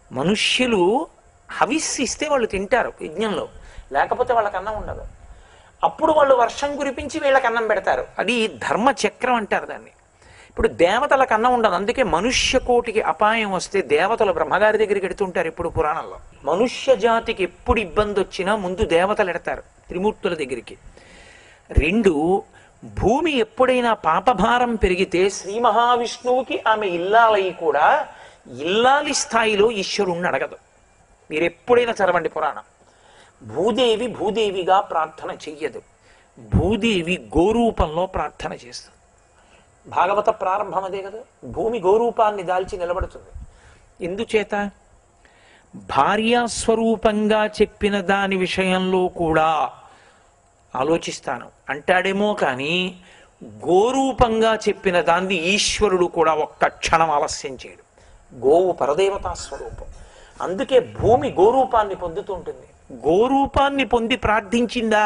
మనుష్యులు హవిస్సు ఇస్తే వాళ్ళు తింటారు యజ్ఞంలో లేకపోతే వాళ్ళకి అన్నం ఉండదు అప్పుడు వాళ్ళు వర్షం కురిపించి వీళ్ళకి అన్నం పెడతారు అది ధర్మ చక్రం అంటారు దాన్ని ఇప్పుడు దేవతలకు అన్నం ఉండదు అందుకే మనుష్య కోటికి అపాయం వస్తే దేవతలు బ్రహ్మగారి దగ్గరికి ఎడుతుంటారు ఇప్పుడు పురాణంలో మనుష్య జాతికి ఎప్పుడు ఇబ్బంది వచ్చినా ముందు దేవతలు ఎడతారు త్రిమూర్తుల దగ్గరికి రెండు భూమి ఎప్పుడైనా పాపభారం పెరిగితే శ్రీ మహావిష్ణువుకి ఆమె ఇల్లాలై కూడా ఇల్లాలి స్థాయిలో ఈశ్వరుణ్ణి అడగదు మీరు ఎప్పుడైనా చదవండి పురాణం భూదేవి భూదేవిగా ప్రార్థన చెయ్యదు భూదేవి గోరూపంలో ప్రార్థన చేస్తుంది భాగవత ప్రారంభం అదే కదా భూమి గోరూపాన్ని దాల్చి నిలబడుతుంది ఎందుచేత భార్యాస్వరూపంగా చెప్పిన దాని విషయంలో కూడా ఆలోచిస్తాను అంటాడేమో కానీ గోరూపంగా చెప్పిన దాన్ని ఈశ్వరుడు కూడా ఒక్క క్షణం ఆలస్యం చేయడు గోవు పరదేవతా స్వరూపం అందుకే భూమి గోరూపాన్ని పొందుతూ ఉంటుంది గోరూపాన్ని పొంది ప్రార్థించిందా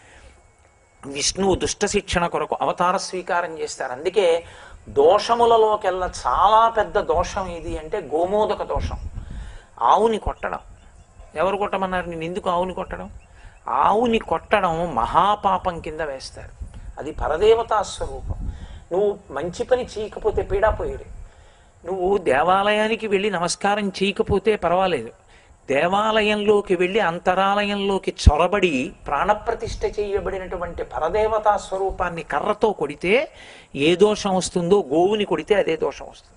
విష్ణువు దుష్ట శిక్షణ కొరకు అవతార స్వీకారం చేస్తారు అందుకే దోషములలోకెల్లా చాలా పెద్ద దోషం ఏది అంటే గోమోదక దోషం ఆవుని కొట్టడం ఎవరు కొట్టమన్నారు నేను ఎందుకు ఆవుని కొట్టడం ఆవుని కొట్టడం మహాపాపం కింద వేస్తారు అది పరదేవతా స్వరూపం నువ్వు మంచి పని చేయకపోతే పీడాపోయేది నువ్వు దేవాలయానికి వెళ్ళి నమస్కారం చేయకపోతే పర్వాలేదు దేవాలయంలోకి వెళ్ళి అంతరాలయంలోకి చొరబడి ప్రాణప్రతిష్ఠ చేయబడినటువంటి పరదేవతా స్వరూపాన్ని కర్రతో కొడితే ఏ దోషం వస్తుందో గోవుని కొడితే అదే దోషం వస్తుంది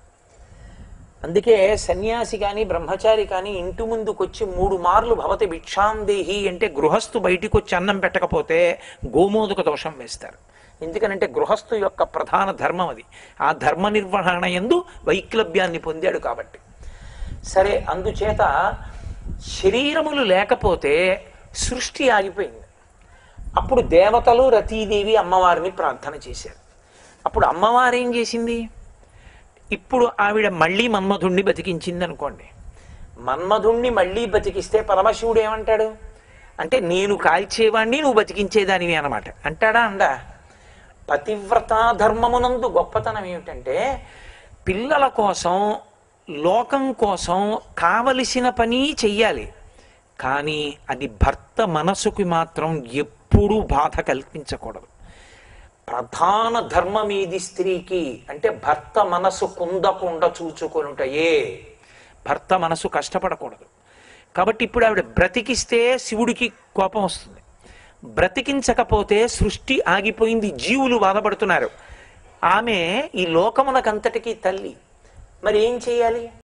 అందుకే సన్యాసి కానీ బ్రహ్మచారి కానీ ఇంటి ముందుకొచ్చి మూడు మార్లు భవతి భిక్షాందేహి అంటే గృహస్థు బయటికి వచ్చి అన్నం పెట్టకపోతే గోమోదక దోషం వేస్తారు ఎందుకనంటే గృహస్థు యొక్క ప్రధాన ధర్మం అది ఆ ధర్మ నిర్వహణ ఎందు వైక్లభ్యాన్ని పొందాడు కాబట్టి సరే అందుచేత శరీరములు లేకపోతే సృష్టి ఆగిపోయింది అప్పుడు దేవతలు రతీదేవి అమ్మవారిని ప్రార్థన చేశారు అప్పుడు అమ్మవారు ఏం చేసింది ఇప్పుడు ఆవిడ మళ్ళీ మన్మధుణ్ణి బతికించింది అనుకోండి మన్మధుణ్ణి మళ్ళీ బతికిస్తే పరమశివుడు ఏమంటాడు అంటే నేను కాల్చేవాణ్ణి నువ్వు బతికించేదానివి అనమాట అంటాడా అండా పతివ్రత ధర్మమునందు గొప్పతనం ఏమిటంటే పిల్లల కోసం లోకం కోసం కావలసిన పని చెయ్యాలి కానీ అది భర్త మనసుకి మాత్రం ఎప్పుడూ బాధ కల్పించకూడదు ప్రధాన ధర్మం ఏది స్త్రీకి అంటే భర్త మనసు కుందకుండా చూచుకొనుటయే భర్త మనసు కష్టపడకూడదు కాబట్టి ఇప్పుడు ఆవిడ బ్రతికిస్తే శివుడికి కోపం వస్తుంది బ్రతికించకపోతే సృష్టి ఆగిపోయింది జీవులు బాధపడుతున్నారు ఆమె ఈ లోకమునకంతటికీ తల్లి మరి ఏం చేయాలి